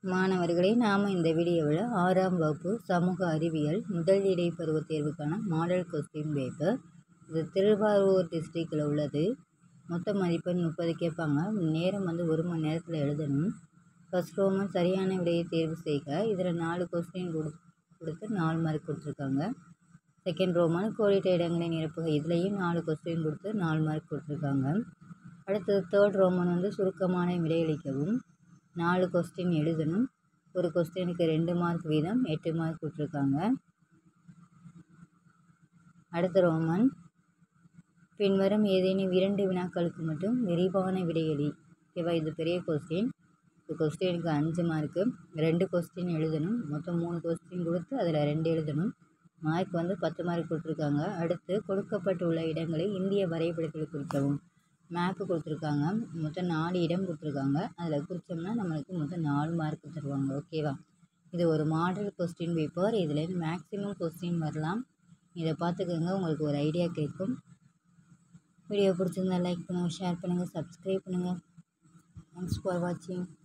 மாணவர்களே நாம் இந்த வீடியோவில் ஆறாம் வகுப்பு சமூக அறிவியல் முதல் இடை பருவத் தேர்வுக்கான மாடல் கொஸ்டின் பேப்பர் இது திருவாரூர் டிஸ்ட்ரிக்டில் உள்ளது மொத்த மதிப்பெண் முப்பது கேட்பாங்க நேரம் வந்து ஒரு மணி நேரத்தில் எழுதணும் ஃபஸ்ட் ரோமன் சரியான விடையை தேர்வு செய்க இதில் நாலு கொஸ்டின் கொடு கொடுத்து நாலு மார்க் கொடுத்துருக்காங்க செகண்ட் ரோமன் கோடிட்ட இடங்களை நிரப்புக இதுலேயும் நாலு கொஸ்டின் கொடுத்து நாலு மார்க் கொடுத்துருக்காங்க அடுத்தது தேர்ட் ரோமன் வந்து சுருக்கமான விடையளிக்கவும் நாலு கொஸ்டின் எழுதணும் ஒரு கொஸ்டினுக்கு ரெண்டு மார்க் வீதம் எட்டு மார்க் கொடுத்துருக்காங்க அடுத்த ரோமன் பின்வரும் ஏதேனும் இரண்டு வினாக்களுக்கு மட்டும் விரிவான விடையளி ஓகேவா இது பெரிய கொஸ்டின் இந்த கொஸ்டினுக்கு அஞ்சு மார்க்கு ரெண்டு கொஸ்டின் எழுதணும் மொத்தம் மூணு கொஸ்டின் கொடுத்து அதில் ரெண்டு எழுதணும் மார்க் வந்து பத்து மார்க் கொடுத்துருக்காங்க அடுத்து கொடுக்கப்பட்டுள்ள இடங்களை இந்திய வரைபடத்தில் குறிக்கவும் மேப்பு கொடுத்துருக்காங்க மொத்தம் நாலு இடம் கொடுத்துருக்காங்க அதில் குறித்தோம்னா நம்மளுக்கு மொத்தம் நாலு மார்க் தருவாங்க ஓகேவா இது ஒரு மாடல் கொஸ்டின் பேப்பர் இதில் மேக்ஸிமம் கொஸ்டின் வரலாம் இதை பார்த்துக்கோங்க உங்களுக்கு ஒரு ஐடியா கிடைக்கும் வீடியோ பிடிச்சிருந்தா லைக் பண்ணுங்கள் ஷேர் பண்ணுங்கள் சப்ஸ்கிரைப் பண்ணுங்கள் தேங்க்ஸ் ஃபார் வாட்சிங்